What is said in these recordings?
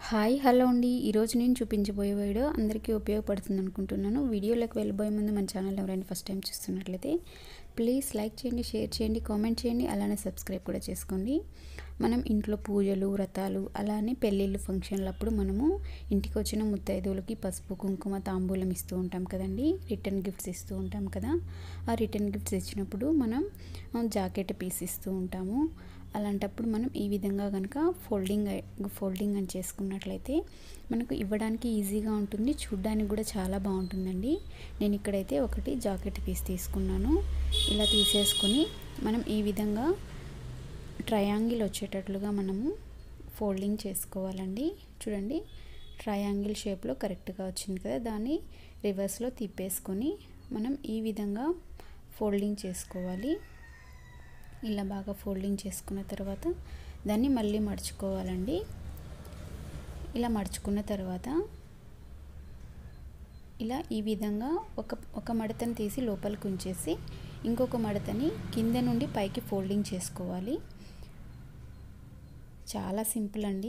hi hello అండి ఈరోజు నేను చూపించబోయే వీడియో అందరికీ ఉపయోగపడుతుంది అనుకుంటున్నాను వీడియోలోకి వెళ్ళబోయే ముందు మన ఛానల్ ఎవరైనా ఫస్ట్ టైం చూస్తున్నట్లయితే ప్లీజ్ లైక్ చేయండి షేర్ చేయండి కామెంట్ చేయండి అలానే సబ్స్క్రైబ్ కూడా చేసుకోండి మనం ఇంట్లో పూజలు వ్రతాలు అలానే పెళ్ళిళ్ళు ఫంక్షన్లు అప్పుడు మనము ఇంటికి వచ్చిన ముత్తైదువులకి పసుపు కుంకుమ తాంబూలం ఇస్తూ ఉంటాం కదండి రిటర్న్ గిఫ్ట్స్ ఇస్తూ ఉంటాం కదా ఆ రిటర్న్ గిఫ్ట్స్ ఇచ్చినప్పుడు మనం జాకెట్ పీస్ ఇస్తూ ఉంటాము అలాంటప్పుడు మనం ఈ విధంగా కనుక ఫోల్డింగ్ ఫోల్డింగ్ అని చేసుకున్నట్లయితే మనకు ఇవ్వడానికి ఈజీగా ఉంటుంది చూడ్డానికి కూడా చాలా బాగుంటుందండి నేను ఇక్కడైతే ఒకటి జాకెట్ పీస్ తీసుకున్నాను ఇలా తీసేసుకొని మనం ఈ విధంగా ట్రయాంగిల్ వచ్చేటట్లుగా మనము ఫోల్డింగ్ చేసుకోవాలండి చూడండి ట్రయాంగిల్ షేప్లో కరెక్ట్గా వచ్చింది కదా దాన్ని రివర్స్లో తిప్పేసుకొని మనం ఈ విధంగా ఫోల్డింగ్ చేసుకోవాలి ఇలా బాగా ఫోల్డింగ్ చేసుకున్న తర్వాత దాన్ని మళ్ళీ మడుచుకోవాలండి ఇలా మడుచుకున్న తర్వాత ఇలా ఈ విధంగా ఒక ఒక మడతని తీసి లోపలికి ఉంచేసి ఇంకొక మడతని కింద నుండి పైకి ఫోల్డింగ్ చేసుకోవాలి చాలా సింపుల్ అండి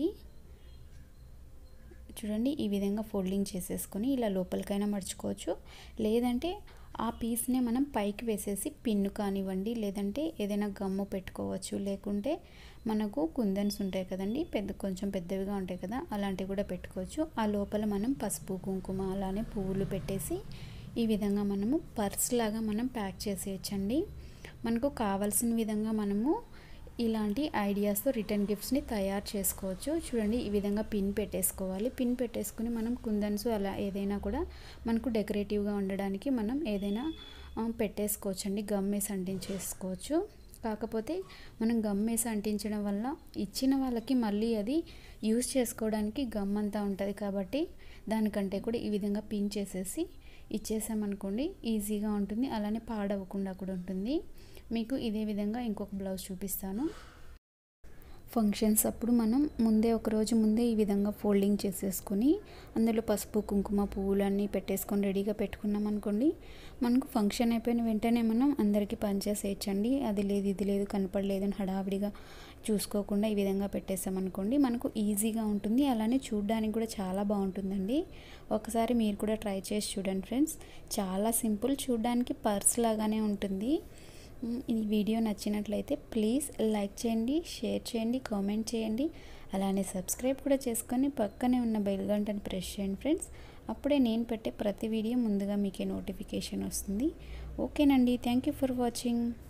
చూడండి ఈ విధంగా ఫోల్డింగ్ చేసేసుకొని ఇలా లోపలికైనా మడుచుకోవచ్చు లేదంటే ఆ పీస్నే మనం పైకి వేసేసి పిన్ను కానివ్వండి లేదంటే ఏదైనా గమ్ము పెట్టుకోవచ్చు లేకుంటే మనకు కుందన్స్ ఉంటాయి కదండి పెద్ద కొంచెం పెద్దవిగా ఉంటాయి కదా అలాంటివి కూడా పెట్టుకోవచ్చు ఆ లోపల మనం పసుపు కుంకుమ అలానే పువ్వులు పెట్టేసి ఈ విధంగా మనము పర్స్ లాగా మనం ప్యాక్ చేసేయచ్చండి మనకు కావాల్సిన విధంగా మనము ఇలాంటి ఐడియాస్తో రిటర్న్ గిఫ్ట్స్ని తయారు చేసుకోవచ్చు చూడండి ఈ విధంగా పిన్ పెట్టేసుకోవాలి పిన్ పెట్టేసుకుని మనం కుందన్స్ అలా ఏదైనా కూడా మనకు డెకరేటివ్గా ఉండడానికి మనం ఏదైనా పెట్టేసుకోవచ్చండి గమ్ వేసి అంటించేసుకోవచ్చు కాకపోతే మనం గమ్ వేసి అంటించడం వల్ల ఇచ్చిన వాళ్ళకి మళ్ళీ అది యూస్ చేసుకోవడానికి గమ్ అంతా ఉంటుంది కాబట్టి దానికంటే కూడా ఈ విధంగా పిన్ చేసేసి ఇచ్చేసామనుకోండి ఈజీగా ఉంటుంది అలానే పాడవకుండా కూడా ఉంటుంది మీకు ఇదే విధంగా ఇంకొక బ్లౌజ్ చూపిస్తాను ఫంక్షన్స్ అప్పుడు మనం ముందే ఒక రోజు ముందే ఈ విధంగా ఫోల్డింగ్ చేసేసుకొని అందులో పసుపు కుంకుమ పువ్వులన్నీ పెట్టేసుకొని రెడీగా పెట్టుకున్నాం అనుకోండి మనకు ఫంక్షన్ అయిపోయిన వెంటనే మనం అందరికీ పనిచేసేయచ్చండి అది లేదు ఇది లేదు కనపడలేదు అని హడావిడిగా చూసుకోకుండా ఈ విధంగా పెట్టేసామనుకోండి మనకు ఈజీగా ఉంటుంది అలానే చూడడానికి కూడా చాలా బాగుంటుందండి ఒకసారి మీరు కూడా ట్రై చేసి చూడండి ఫ్రెండ్స్ చాలా సింపుల్ చూడడానికి పర్స్ లాగానే ఉంటుంది ఈ వీడియో నచ్చినట్లయితే ప్లీజ్ లైక్ చేయండి షేర్ చేయండి కామెంట్ చేయండి అలానే సబ్స్క్రైబ్ కూడా చేసుకొని పక్కనే ఉన్న బెల్ గంటను ప్రెస్ చేయండి ఫ్రెండ్స్ అప్పుడే నేను పెట్టే ప్రతి వీడియో ముందుగా మీకే నోటిఫికేషన్ వస్తుంది ఓకేనండి థ్యాంక్ యూ ఫర్ వాచింగ్